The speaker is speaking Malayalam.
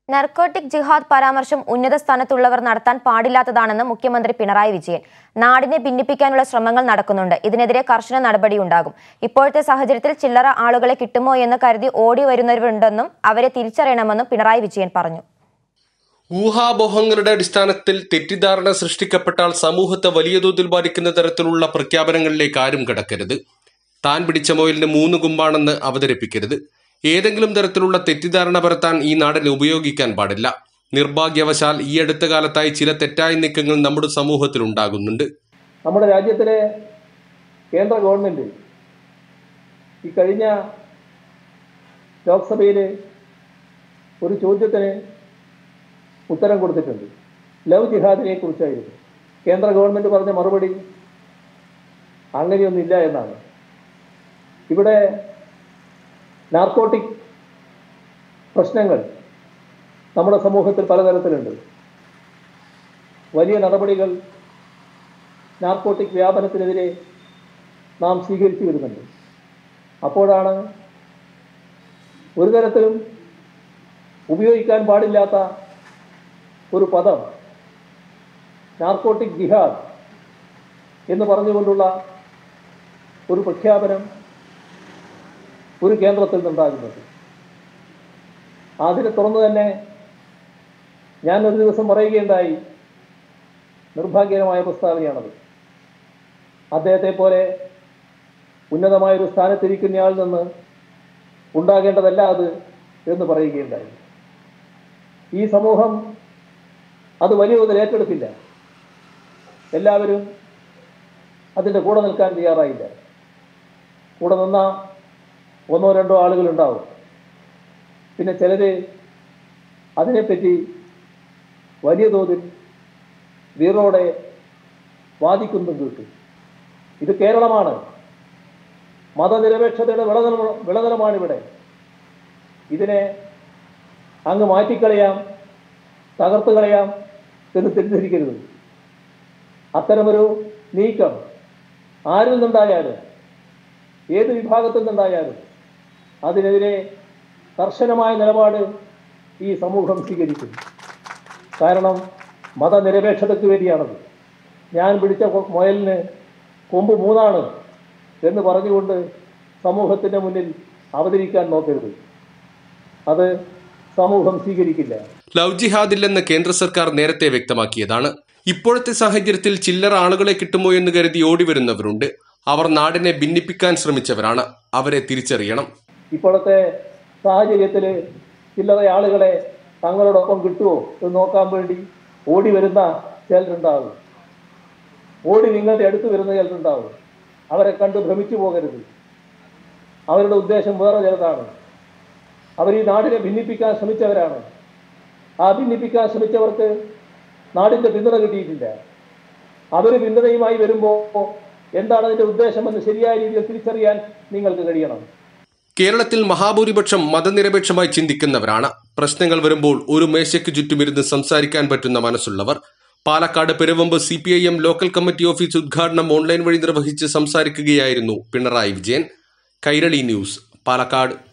നർക്കോട്ടിക് ജിഹാദ് പരാമർശം ഉന്നത സ്ഥാനത്തുള്ളവർ നടത്താൻ പാടില്ലാത്തതാണെന്ന് മുഖ്യമന്ത്രി പിണറായി വിജയൻ നാടിനെ ഭിന്നിപ്പിക്കാനുള്ള ശ്രമങ്ങൾ നടക്കുന്നുണ്ട് ഇതിനെതിരെ കർശന നടപടിയുണ്ടാകും ഇപ്പോഴത്തെ സാഹചര്യത്തിൽ ചില്ലറ ആളുകളെ കിട്ടുമോ എന്ന് കരുതി ഓടി വരുന്നവരുണ്ടെന്നും അവരെ തിരിച്ചറിയണമെന്നും പിണറായി വിജയൻ പറഞ്ഞു ഊഹാപോഹങ്ങളുടെ അടിസ്ഥാനത്തിൽ തെറ്റിദ്ധാരണ സൃഷ്ടിക്കപ്പെട്ടാൽ സമൂഹത്തെ വലിയ തോതിൽ ബാധിക്കുന്ന തരത്തിലുള്ള പ്രഖ്യാപനങ്ങളിലേക്ക് ആരും കടക്കരുത് താൻ പിടിച്ച മൊയിലിന് മൂന്ന് കുമ്പാണെന്ന് അവതരിപ്പിക്കരുത് ഏതെങ്കിലും തരത്തിലുള്ള തെറ്റിദ്ധാരണ പരത്താൻ ഈ നാടിനെ ഉപയോഗിക്കാൻ പാടില്ല നിർഭാഗ്യവശാൽ ഈ അടുത്ത കാലത്തായി ചില തെറ്റായ നീക്കങ്ങൾ നമ്മുടെ സമൂഹത്തിൽ ഉണ്ടാകുന്നുണ്ട് നമ്മുടെ രാജ്യത്തിലെ കേന്ദ്ര ഗവൺമെൻറ് ഈ കഴിഞ്ഞ ലോക്സഭയിൽ ഒരു ചോദ്യത്തിന് ഉത്തരം കൊടുത്തിട്ടുണ്ട് ലവ് ജിഹാദിനെ കുറിച്ചായിരുന്നു കേന്ദ്ര ഗവൺമെൻറ് പറഞ്ഞ മറുപടി അങ്ങനെയൊന്നുമില്ല എന്നാണ് ഇവിടെ നാർക്കോട്ടിക് പ്രശ്നങ്ങൾ നമ്മുടെ സമൂഹത്തിൽ പലതരത്തിലുണ്ട് വലിയ നടപടികൾ നാർക്കോട്ടിക് വ്യാപനത്തിനെതിരെ നാം സ്വീകരിച്ചു വരുന്നുണ്ട് അപ്പോഴാണ് ഒരു തരത്തിലും ഉപയോഗിക്കാൻ പാടില്ലാത്ത ഒരു പദം നാർക്കോട്ടിക് ജിഹാദ് എന്ന് പറഞ്ഞുകൊണ്ടുള്ള ഒരു പ്രഖ്യാപനം ഒരു കേന്ദ്രത്തിൽ നിന്നുണ്ടാകുന്നത് അതിനെ തുറന്നു തന്നെ ഞാൻ ഒരു ദിവസം പറയുകയുണ്ടായി നിർഭാഗ്യകരമായ പ്രസ്താവനയാണത് അദ്ദേഹത്തെ പോലെ ഉന്നതമായൊരു സ്ഥാനത്തിരിക്കുന്നയാളിൽ നിന്ന് ഉണ്ടാകേണ്ടതല്ല അത് എന്ന് പറയുകയുണ്ടായി ഈ സമൂഹം അത് വലിയ തോതിൽ ഏറ്റെടുക്കില്ല എല്ലാവരും അതിൻ്റെ കൂടെ നിൽക്കാൻ തയ്യാറായില്ല കൂടെ നിന്ന ഒന്നോ രണ്ടോ ആളുകളുണ്ടാവും പിന്നെ ചിലർ അതിനെപ്പറ്റി വലിയ തോതിൽ വീറോടെ വാദിക്കുന്നതും കേട്ടു ഇത് കേരളമാണ് മതനിരപേക്ഷതയുടെ വിളനില വിളനിലമാണിവിടെ ഇതിനെ അങ്ങ് മാറ്റിക്കളയാം തകർത്ത് കളയാം എന്ന് തെറ്റിദ്ധരിക്കരുത് അത്തരമൊരു നീക്കം ആരിൽ നിന്നുണ്ടായാലും ഏത് വിഭാഗത്തിൽ നിന്നുണ്ടായാലും അതിനെതിരെ കർശനമായ നിലപാട് ഈ സമൂഹം സ്വീകരിക്കും കാരണം മതനിരപേക്ഷതയ്ക്ക് വേണ്ടിയാണത് ഞാൻ പിടിച്ച കൊ- മുയലിന് കൊമ്പ് മൂന്നാണ് എന്ന് പറഞ്ഞുകൊണ്ട് സമൂഹത്തിൻ്റെ മുന്നിൽ അവതരിക്കാൻ നോക്കരുത് അത് സമൂഹം സ്വീകരിക്കില്ല ലവ് ജിഹാദില്ലെന്ന് കേന്ദ്ര സർക്കാർ നേരത്തെ വ്യക്തമാക്കിയതാണ് ഇപ്പോഴത്തെ സാഹചര്യത്തിൽ ചില്ലറ ആളുകളെ കിട്ടുമോ എന്ന് കരുതി ഓടി വരുന്നവരുണ്ട് അവർ നാടിനെ ഭിന്നിപ്പിക്കാൻ ശ്രമിച്ചവരാണ് അവരെ തിരിച്ചറിയണം ഇപ്പോഴത്തെ സാഹചര്യത്തിൽ ചില്ലറ ആളുകളെ തങ്ങളോടൊപ്പം കിട്ടുമോ എന്ന് നോക്കാൻ വേണ്ടി ഓടി വരുന്ന ചിലരുണ്ടാകും ഓടി നിങ്ങളുടെ അടുത്ത് വരുന്ന ചിലരുണ്ടാകും അവരെ കണ്ട് ഭ്രമിച്ചു പോകരുത് അവരുടെ ഉദ്ദേശം വേറെ ചിലതാണ് അവർ ഈ നാടിനെ ഭിന്നിപ്പിക്കാൻ ശ്രമിച്ചവരാണ് ആ ഭിന്നിപ്പിക്കാൻ ശ്രമിച്ചവർക്ക് നാടിൻ്റെ പിന്തുണ കിട്ടിയിട്ടില്ല അവർ പിന്തുണയുമായി വരുമ്പോൾ എന്താണ് അതിൻ്റെ ഉദ്ദേശമെന്ന് ശരിയായ രീതിയിൽ തിരിച്ചറിയാൻ നിങ്ങൾക്ക് കഴിയണം കേരളത്തിൽ മഹാഭൂരിപക്ഷം മതനിരപേക്ഷമായി ചിന്തിക്കുന്നവരാണ് പ്രശ്നങ്ങൾ വരുമ്പോൾ ഒരു മേശയ്ക്ക് ചുറ്റുമിരുന്ന് സംസാരിക്കാൻ പറ്റുന്ന മനസ്സുള്ളവർ Palakkad Peruvemba C P I M local committee office ഉദ്ഘാടനം ഓൺലൈൻ വഴി നിർവഹിച്ച് സംസാരിക്കുകയായിരുന്നു പിണറായി വിജയൻ കൈരളി ന്യൂസ് പാലക്കാട്